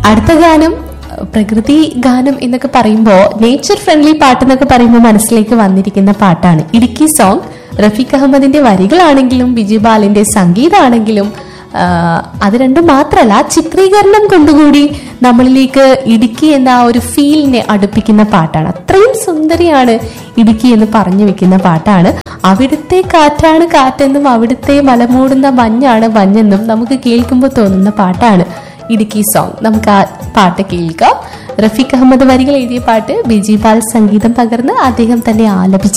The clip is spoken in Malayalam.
അടുത്ത ഗാനം അഹ് പ്രകൃതി ഗാനം എന്നൊക്കെ പറയുമ്പോൾ നേച്ചർ ഫ്രണ്ട്ലി പാട്ട് എന്നൊക്കെ പറയുമ്പോൾ മനസ്സിലേക്ക് വന്നിരിക്കുന്ന പാട്ടാണ് ഇടുക്കി സോങ് റഫീഖ് അഹമ്മദിന്റെ വരികളാണെങ്കിലും ബിജി ബാലിന്റെ സംഗീതമാണെങ്കിലും ആഹ് അത് രണ്ടും മാത്രമല്ല ആ ചിത്രീകരണം കൊണ്ടുകൂടി നമ്മളിലേക്ക് ഇടുക്കി എന്ന ആ ഒരു ഫീലിനെ അടുപ്പിക്കുന്ന പാട്ടാണ് അത്രയും സുന്ദരിയാണ് ഇടുക്കി എന്ന് പറഞ്ഞു വെക്കുന്ന പാട്ടാണ് അവിടുത്തെ കാറ്റാണ് കാറ്റെന്നും അവിടുത്തെ മലമൂടുന്ന മഞ്ഞാണ് മഞ്ഞെന്നും നമുക്ക് കേൾക്കുമ്പോൾ തോന്നുന്ന പാട്ടാണ് ഇടുക്കി സോങ് നമുക്ക് ആ പാട്ട് കേൾക്കാം റഫീഖ് അഹമ്മദ് വരികൾ എഴുതിയ പാട്ട് ബിജി പാൽ സംഗീതം പകർന്ന് അദ്ദേഹം തന്നെ ആലപിച്ച